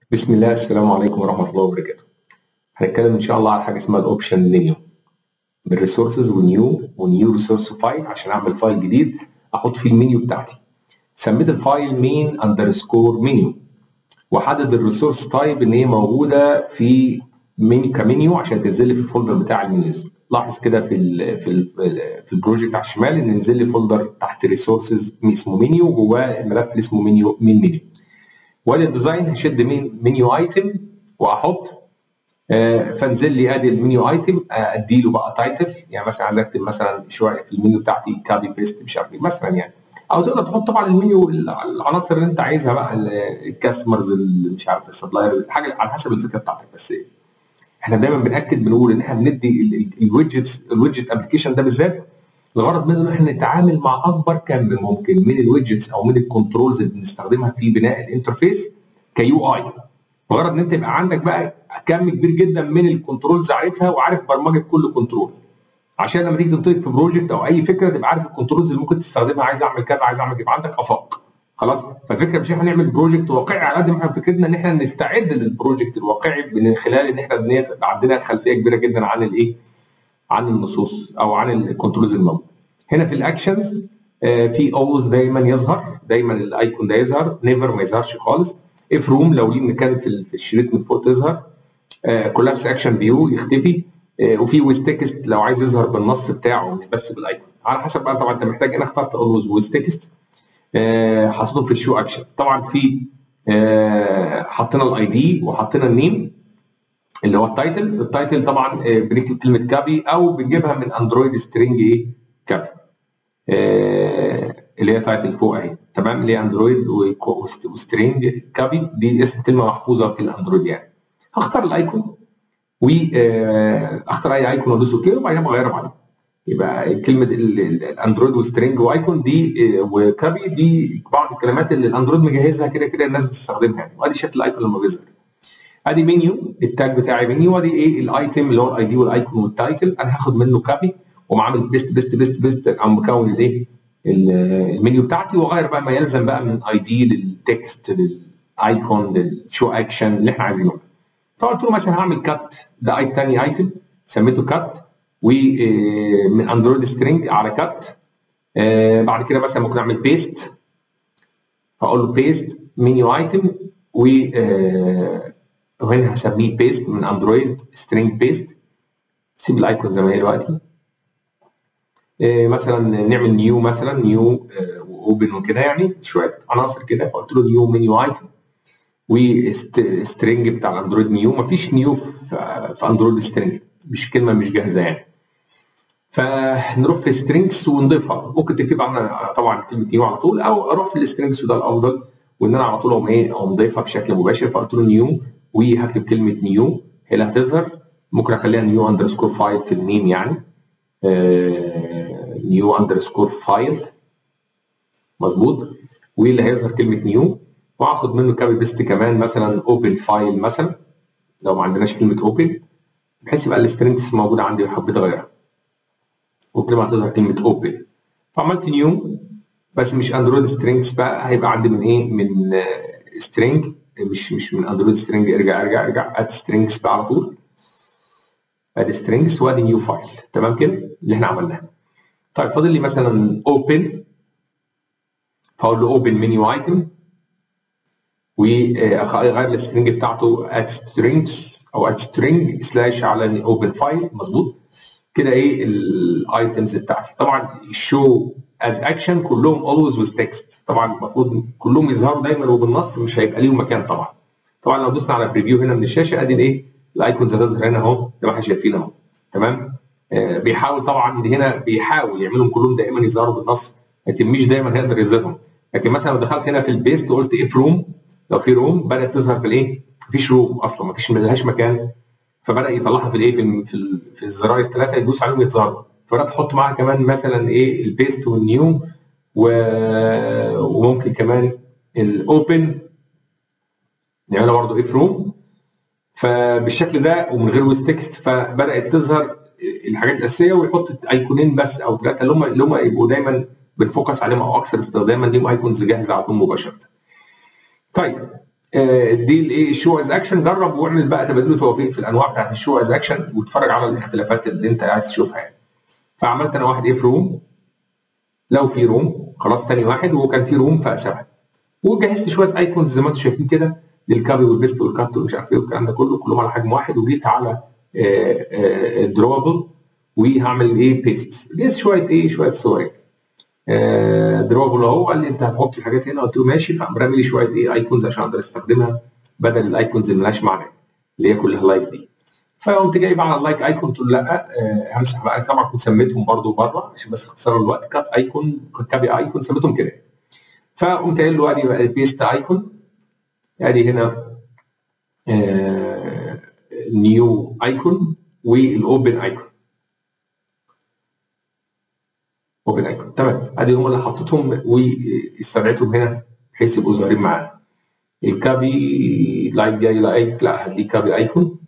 بسم الله السلام عليكم ورحمة الله وبركاته. هنتكلم إن شاء الله على حاجة اسمها الأوبشن منيو. من ريسورسز ونيو ونيو ريسورس فايل عشان أعمل فايل جديد أحط فيه المنيو بتاعتي. سميت الفايل مين أندرسكور منيو. وحدد الريسورس تايب إن هي موجودة في منيو كمنيو عشان تنزل لي في الفولدر بتاع المنيوز. لاحظ كده في ال في ال في البروجكت على الشمال إن نزل لي فولدر تحت ريسورسز اسمه منيو وجواه الملف اللي اسمه منيو من منيو. وادي الديزاين هشد من منيو ايتم واحط آه فانزل لي ادي المنيو ايتم ادي له بقى تايتل يعني مثلا عايز اكتب مثلا شويه في المنيو بتاعتي كابي بيست مش عارف ايه مثلا يعني او تقدر تحط طبعا المنيو العناصر اللي انت عايزها بقى الكاستمرز مش عارف السبلايرز حاجه على حسب الفكره بتاعتك بس احنا دايما بناكد بنقول ان احنا بندي الويدجتس الويدجت ابلكيشن ده بالذات الغرض منه ان احنا نتعامل مع اكبر كم ممكن من الويدجتس او من الكنترولز اللي بنستخدمها في بناء الانترفيس كيو اي الغرض ان انت يبقى عندك بقى كم كبير جدا من الكنترولز عارفها وعارف برمجه كل كنترول عشان لما تيجي تنطلق في بروجكت او اي فكره تبقى عارف الكنترولز اللي ممكن تستخدمها عايز اعمل كذا عايز اعمل يبقى عندك افاق خلاص فالفكره مش احنا نعمل بروجكت واقعي على قد ما احنا فكرتنا ان احنا نستعد للبروجكت الواقعي من خلال ان احنا بنبقى عندنا خلفيه كبيره جدا عن الايه عن النصوص او عن الكنترولز الموجوده هنا في الاكشنز آه في اولويز دايما يظهر دايما الايكون ده يظهر نيفر ما يظهرش خالص اف روم لو ليه مكان في في الشريط من فوق تظهر كولابس اكشن فيو يختفي آه وفي ويز تكست لو عايز يظهر بالنص بتاعه مش بس بالايكون على حسب بقى طبعا انت محتاج انا اخترت اولويز ويز تكست حاططه في الشو اكشن طبعا في آه حطينا الاي دي وحطينا النيم اللي هو التايتل التايتل طبعا بنكتب كلمه كابي او بنجيبها من اندرويد سترينج ايه كابي آه اللي هي تايتل فوق اهي تمام اللي هي اندرويد وسترينج كابي دي اسم كلمه محفوظه في الاندرويد يعني هختار الايكون واختار اي ايكون وادوس اوكي وبعدين بغير عليه يبقى كلمه الاندرويد وسترينج وايكون دي وكابي دي بعض الكلمات اللي الاندرويد مجهزها كده كده الناس بتستخدمها يعني وادي شكل الايكون لما بيظهر ادي منيو التاج بتاعي منيو وادي ايه الايتم اللي هو الاي دي والايكون والتايتل انا هاخد منه كابي ومعامل بيست بيست بيست بيست او مكون الايه المنيو بتاعتي واغير بقى ما يلزم بقى من اي دي للتكست للايكون للشو اكشن اللي احنا عايزينه فقلت له مثلا هعمل كات ده اي تاني ايتم سميته كات ومن اندرويد سترينج على كات بعد كده مثلا ممكن اعمل بيست هقول له بيست منيو ايتم و وهنا هسميه بيست من اندرويد سترينج بيست سيب الايكون زي ما هي دلوقتي مثلا نعمل نيو مثلا نيو واوبن وكده يعني شويه عناصر كده فقلت له نيو منيو ايتم وسترينج بتاع الاندرويد نيو مفيش نيو في اندرويد سترينج مش كلمه مش جاهزه يعني فنروح في سترينجز ونضيفها ممكن تكتب عنها طبعا كلمه نيو على طول او اروح في السترينجز وده الافضل وان انا على طول اقوم ايه اقوم ضيفها بشكل مباشر فقلت له نيو وهكتب كلمه نيو هي اللي هتظهر ممكن اخليها نيو اندرسكور فايل في النيم يعني نيو اندرسكور فايل مظبوط واللي هيظهر كلمه نيو واخد منه كابي بيست كمان مثلا اوبن فايل مثلا لو ما عندناش كلمه اوبن بحيث يبقى السترينجز موجوده عندي وحبيت اغيرها وكده هتظهر كلمه اوبن فعملت نيو بس مش اندرويد سترينجز بقى هيبقى عندي من ايه من سترينج مش مش من اندرويد سترينج ارجع ارجع ارجع اد سترينجز بقى على طول ادي سترينجز وادي نيو فايل تمام كده اللي احنا عملناه طيب فاضل لي مثلا اوبن فاقول له اوبن منيو ايتم واغير السترينج بتاعته اد سترينجز او اد سترينج سلاش على اوبن فايل مظبوط كده ايه الايتمز بتاعتي طبعا الشو از اكشن كلهم اولويز ويز تكست طبعا المفروض كلهم يظهروا دايما وبالنص مش هيبقى ليهم مكان طبعا طبعا لو دوسنا على بريفيو هنا من الشاشه ادي الايه الايكونز هتظهر هنا اهو زي ما احنا شايفين اهو تمام آه بيحاول طبعا هنا بيحاول يعملهم كلهم دائما يظهروا بالنص لكن مش دايما هيقدر يظهرهم لكن مثلا لو دخلت هنا في البيست وقلت اف روم لو في روم بدات تظهر في الايه مفيش روم اصلا مفيش ملهاش مكان فبدا يطلعها في الايه في في, في الزراير الثلاثه يدوس عليهم يظهروا فبدا تحط معاها كمان مثلا ايه البيست والنيو و... وممكن كمان الاوبن نعملها برضه اف روم فبالشكل ده ومن غير ويز تكست فبدات تظهر الحاجات الاساسيه ويحط ايقونين بس او ثلاثه اللي هم اللي هم يبقوا دايما بنفوكس عليهم او اكثر استخداما ليهم ايكونز جاهزه على طول مباشره. طيب دي الايه الشو از اكشن جرب واعمل بقى تبادل وتوافيق في الانواع بتاعت الشو از اكشن واتفرج على الاختلافات اللي انت عايز تشوفها يعني فعملت انا واحد اف روم لو في روم خلاص تاني واحد وكان في روم فقسمها وجهزت شويه ايكونز زي ما انتم شايفين كده للكابي والبيست والكات ومش عارف ايه والكلام ده كله كلهم على حجم واحد وجيت على دروبل وهعمل ايه بيست جهزت شويه ايه شويه صور دروبل اهو قال لي انت هتحط الحاجات هنا قلت له ماشي فقام رامي لي شويه ايه ايكونز عشان اقدر استخدمها بدل الايكونز اللي مالهاش معنى اللي هي كلها لايك دي فقمت جاي بقى على اللايك ايكون قلت له لا آه همسح بقى طبعا كنت سميتهم برده بره عشان بس اختصار الوقت كات ايكون كابي ايكون سميتهم كده فقمت قايل له ادي بقى بيست ايكون ادي هنا آه نيو ايكون والاوبن ايكون اوبن ايكون تمام ادي هم اللي حطيتهم واستدعيتهم هنا بحيث يبقوا ظاهرين معانا الكابي لايك جاي لايك لا هات لي كابي ايكون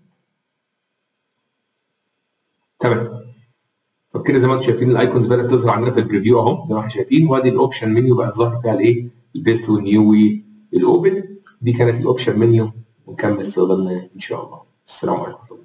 تمام فكده زي ما انتم شايفين الايكونز بدات تظهر عندنا في البريفيو اهو زي ما احنا شايفين وادي الاوبشن منيو بقت ظاهر فيها الايه البيست والنيو والاوبن دي كانت الاوبشن منيو ونكمل استخدامنا ان شاء الله السلام عليكم